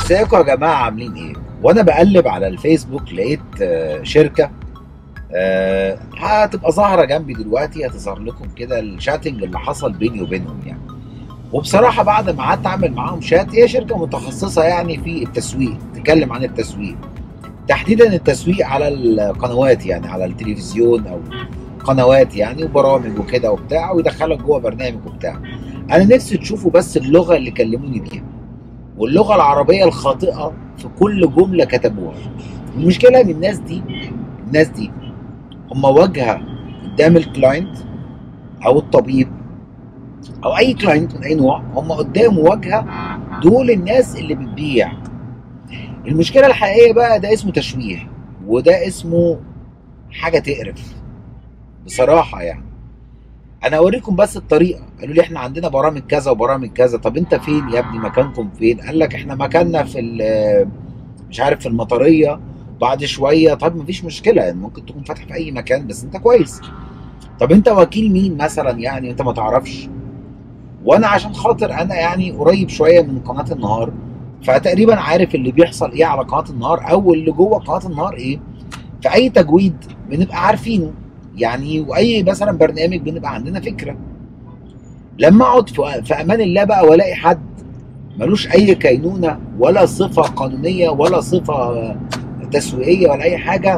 ازيكم يا جماعه عاملين ايه وانا بقلب على الفيسبوك لقيت آه، شركه آه، هتبقى ظاهره جنبي دلوقتي هتظهر لكم كده الشاتنج اللي حصل بيني وبينهم يعني وبصراحه بعد ما قعدت اعمل معاهم شات هي شركه متخصصه يعني في التسويق تتكلم عن التسويق تحديدا التسويق على القنوات يعني على التلفزيون او قنوات يعني وبرامج وكده وبتاع ويدخلك جوه برنامج وبتاع انا نفسي تشوفوا بس اللغه اللي كلموني بيها واللغه العربيه الخاطئه في كل جمله كتبوها المشكله ان الناس دي الناس دي هم واجهه قدام الكلاينت او الطبيب او اي كلاينت من اي نوع هم قدام واجهه دول الناس اللي بتبيع المشكله الحقيقيه بقى ده اسمه تشويه وده اسمه حاجه تقرف بصراحه يعني انا اوريكم بس الطريقه قالوا لي احنا عندنا برامج كذا وبرامج كذا طب انت فين يا ابني مكانكم فين قال لك احنا مكاننا في ال- مش عارف في المطريه بعد شويه طب مفيش مشكله يعني ممكن تكون فاتح في اي مكان بس انت كويس طب انت وكيل مين مثلا يعني انت ما تعرفش وانا عشان خاطر انا يعني قريب شويه من قناه النهار فتقريبا عارف اللي بيحصل ايه على قناه النهار او اللي جوه قناه النهار ايه فاي تجويد بنبقى عارفينه يعني واي مثلا برنامج بنبقى عندنا فكره لما اقعد في في امان الله بقى والاقي حد ملوش اي كينونه ولا صفه قانونيه ولا صفه تسويقيه ولا اي حاجه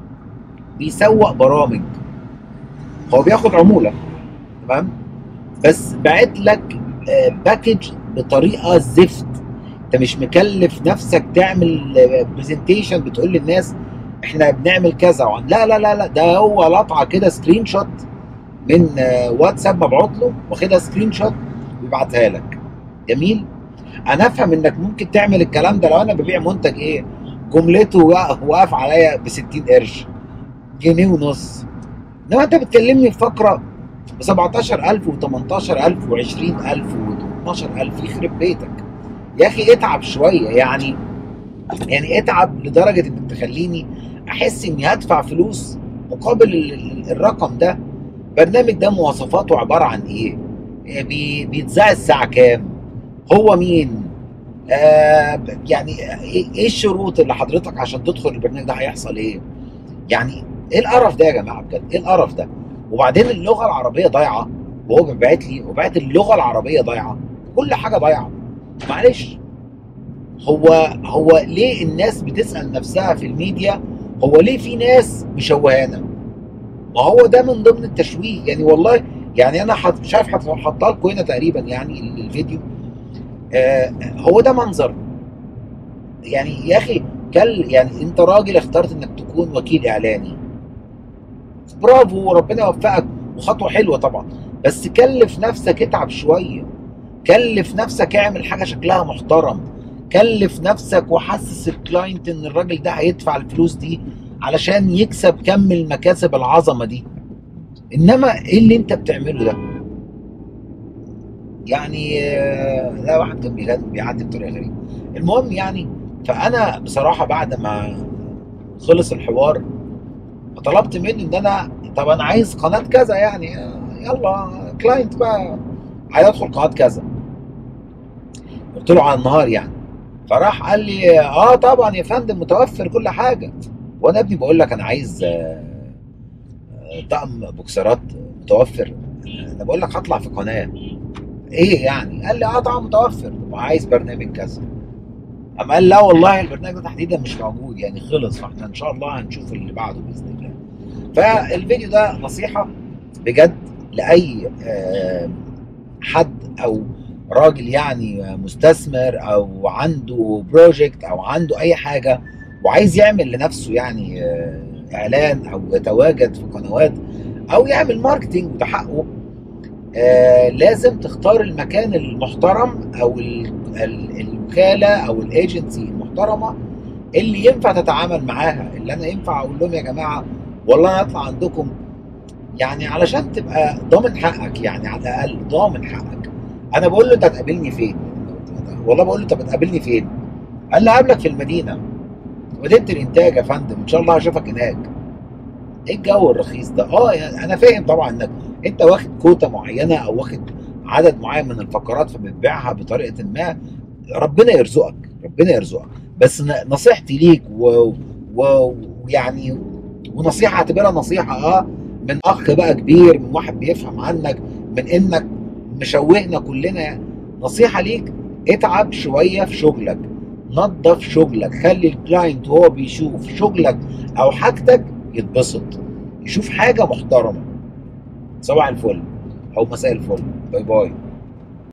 بيسوق برامج هو بياخد عموله تمام بس بعت لك آه، باكج بطريقه زفت انت مش مكلف نفسك تعمل برزنتيشن بتقول للناس احنا بنعمل كذا وعن لا لا لا لا ده هو لطعه كده سكرين شوت من آه، واتساب مبعوت له واخدها سكرين شوت ويبعتها لك جميل انا افهم انك ممكن تعمل الكلام ده لو انا ببيع منتج ايه جملته وا- واقف عليا ب 60 قرش جنيه ونص انما انت بتكلمني في فقره ب 17000 و18000 و20000 و12000 يخرب بيتك يا اخي اتعب شويه يعني يعني اتعب لدرجه انك تخليني احس اني هدفع فلوس مقابل ال- ال- الرقم ده برنامج ده مواصفاته عباره عن ايه إيه بي- بيتذاع الساعه كام هو مين آه يعني ايه إيه الشروط اللي حضرتك عشان تدخل البرنامج ده هيحصل ايه يعني ايه القرف ده يا جماعه بجد ايه القرف ده وبعدين اللغه العربيه ضايعه وهو بيبعت لي وبعت اللغه العربيه ضايعه كل حاجه ضايعه معلش هو هو ليه الناس بتسال نفسها في الميديا هو ليه في ناس مشوهانا ما هو ده من ضمن التشويه يعني والله يعني انا حط مش عارف حط- حاطها لكم هنا تقريبا يعني ال- الفيديو آه هو ده منظر يعني يا اخي كل يعني انت راجل اخترت انك تكون وكيل اعلاني برافو وربنا يوفقك وخطوه حلوه طبعا بس كلف نفسك اتعب شويه كلف نفسك اعمل حاجه شكلها محترم كلف نفسك وحسس الكلاينت ان الراجل ده هيدفع الفلوس دي علشان يكسب كم المكاسب العظمه دي انما ايه اللي انت بتعمله ده يعني آه، لا واحد كان بيغني بيعدي بطريقه غريبه المهم يعني فانا بصراحه بعد ما خلص الحوار طلبت منه ان انا طب انا عايز قناه كذا يعني آه، يلا كلاينت بقى عايز ادخل قناه كذا قلت له على النهار يعني فراح قال لي اه طبعا يا فندم متوفر كل حاجه وانا ابني بقول لك انا عايز آه، آه، طقم بوكسرات متوفر انا بقول لك هطلع في قناه ايه يعني قال لي اه طبعا متوفر وعايز برنامج كذا اما قال لا والله البرنامج ده تحديدا مش موجود يعني خلص فاحنا ان شاء الله هنشوف اللي بعده باذن الله فالفيديو ده نصيحه بجد لاي آه، حد او راجل يعني مستثمر او عنده بروجكت او عنده اي حاجه وعايز يعمل لنفسه يعني آه، اعلان او يتواجد في قنوات او يعمل ماركتينج وده حقه آه لازم تختار المكان المحترم او ال- ال- الوكاله او الايجنسي المحترمه اللي ينفع تتعامل معاها اللي انا ينفع اقول لهم يا جماعه والله انا اطلع عندكم يعني علشان تبقى ضامن حقك يعني على الاقل ضامن حقك انا بقول له انت هتقابلني فين والله بقول له انت بتقابلني فين قال لي هقابلك في المدينه مدينه الانتاج يا فندم ان شاء الله هشوفك هناك ايه الجو الرخيص ده اه يعني انا فاهم طبعا انك انت واخد كوتا معينه او واخد عدد معين من الفقرات فبتبيعها بطريقه ما ربنا يرزقك ربنا يرزقك بس ن- نصيحتي ليك و- و- ويعني ونصيحه اعتبرها نصيحه اه من اخ بقى كبير من واحد بيفهم عنك من انك مشوهنا كلنا يعني. نصيحه ليك اتعب شويه في شغلك نظف شغلك خلي الكلاينت وهو بيشوف شغلك او حاجتك يتبسط يشوف حاجه محترمه صباح الفل او مساء الفل باي باي